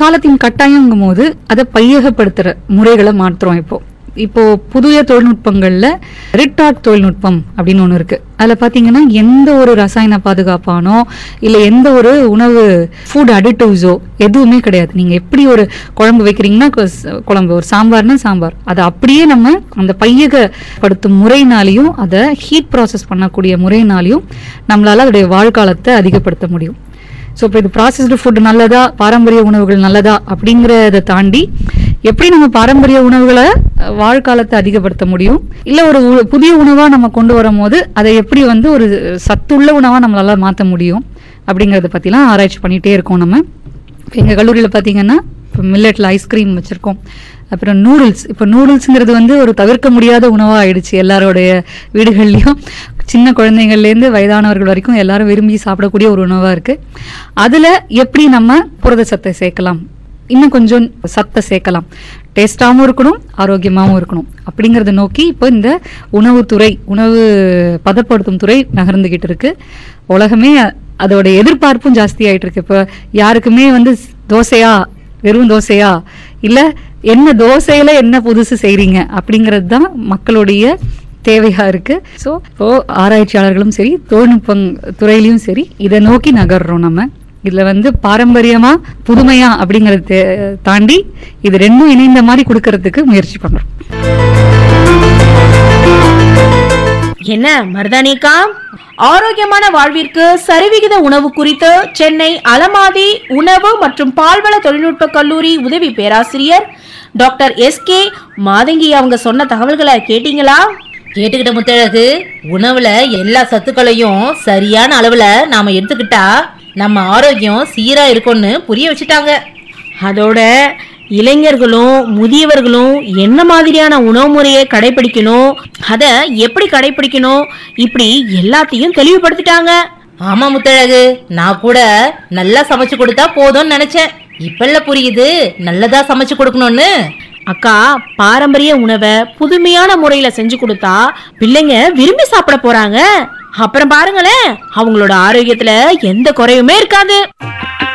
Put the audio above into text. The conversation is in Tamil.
காலத்தின் கட்டாயங்கும் போது அதை பையகப்படுத்துற முறைகளை மாற்றுறோம் இப்போ இப்போ புதிய தொழில்நுட்பங்கள்ல ரிட்டார்ட் தொழில்நுட்பம் அப்படின்னு ஒன்று இருக்கு அதுல பாத்தீங்கன்னா எந்த ஒரு ரசாயன பாதுகாப்பானோ இல்ல எந்த ஒரு உணவு ஃபுட் அடிட்டிவ்ஸோ எதுவுமே கிடையாது நீங்க எப்படி ஒரு குழம்பு வைக்கிறீங்கன்னா கொ- ஸ்- குழம்பு ஒரு சாம்பார்னா சாம்பார் அதை அப்படியே நம்ம அந்த பையகப்படுத்தும் முறையினாலையும் அதை ஹீட் ப்ராசஸ் பண்ணக்கூடிய முறையினாலையும் நம்மளால அதோடைய வாழ்காலத்தை அதிகப்படுத்த முடியும் ஸோ இப்போ இது ப்ராசஸ்டு ஃபுட் நல்லதா பாரம்பரிய உணவுகள் நல்லதா அப்படிங்கிறத தாண்டி எப்படி நம்ம பாரம்பரிய உணவுகளை அஹ், வாழ்காலத்தை அதிகப்படுத்த முடியும் இல்லை ஒரு உ- புதிய உணவாக நம்ம கொண்டு வரும்போது அதை எப்படி வந்து ஒரு சத்துள்ள உணவாக நம்மளால மாற்ற முடியும் அப்படிங்கிறத பற்றிலாம் ஆராய்ச்சி பண்ணிகிட்டே இருக்கோம் நம்ம இப்போ எங்கள் கல்லூரியில் பார்த்தீங்கன்னா இப்போ மில்லட்டில் ஐஸ்கிரீம் வச்சுருக்கோம் அப்புறம் நூடுல்ஸ் இப்போ நூடுல்ஸுங்கிறது வந்து ஒரு தவிர்க்க முடியாத உணவாக ஆயிடுச்சு எல்லாரோடைய வீடுகள்லையும் சின்ன குழந்தைங்கள்லேருந்து வயதானவர்கள் வரைக்கும் எல்லாரும் விரும்பி சாப்பிடக்கூடிய ஒரு உணவாக இருக்குது அதில் எப்படி நம்ம புரத சத்தை சேர்க்கலாம் இன்னும் கொஞ்சம் சத்தை சேர்க்கலாம் டேஸ்டாகவும் இருக்கணும் ஆரோக்கியமாகவும் இருக்கணும் அப்படிங்கிறத நோக்கி இப்போ இந்த உணவுத்துறை உணவு பதப்படுத்தும் துறை நகர்ந்துகிட்டு இருக்கு உலகமே அதோட எதிர்பார்ப்பும் ஜாஸ்தி ஆயிட்டு இருக்கு இப்போ யாருக்குமே வந்து தோசையா வெறும் தோசையா இல்ல என்ன தோசையில என்ன புதுசு செய்றீங்க அப்படிங்கிறது தான் மக்களுடைய தேவையா இருக்கு ஸோ இப்போ ஆராய்ச்சியாளர்களும் சரி தொழில்நுட்பம் துறையிலையும் சரி இதை நோக்கி நகர்றோம் நம்ம இதுல வந்து பாரம்பரியமா புதுமையா அப்படிங்கறத தே- தாண்டி இது ரெண்டும் இணைந்த மாதிரி கொடுக்கறதுக்கு முயற்சி பண்றோம் என்ன மருதானிக்கா ஆரோக்கியமான வாழ்விற்கு சரிவிகித உணவு குறித்து சென்னை அலமாதி உணவு மற்றும் பால்வள தொழில்நுட்ப கல்லூரி உதவி பேராசிரியர் டாக்டர் எஸ் கே மாதங்கி அவங்க சொன்ன தகவல்களை கேட்டீங்களா கேட்டுக்கிட்ட முத்தழகு உணவுல எல்லா சத்துக்களையும் சரியான அளவுல நாம எடுத்துக்கிட்டா நம்ம ஆரோக்கியம் சீரா இருக்கும்னு புரிய வச்சுட்டாங்க அதோட இளைஞர்களும் முதியவர்களும் என்ன மாதிரியான உணவு முறையை கடைபிடிக்கணும் அதை எப்படி கடைபிடிக்கணும் இப்படி எல்லாத்தையும் தெளிவுபடுத்திட்டாங்க ஆமா முத்தழகு நான் கூட நல்லா சமைச்சு கொடுத்தா போதும்னு நினைச்சேன் இப்பல்ல புரியுது நல்லதா சமைச்சு கொடுக்கணும்னு அக்கா பாரம்பரிய உணவை புதுமையான முறையில செஞ்சு கொடுத்தா பிள்ளைங்க விரும்பி சாப்பிட போறாங்க அப்புறம் பாருங்களேன் அவங்களோட ஆரோக்கியத்துல எந்த குறையுமே இருக்காது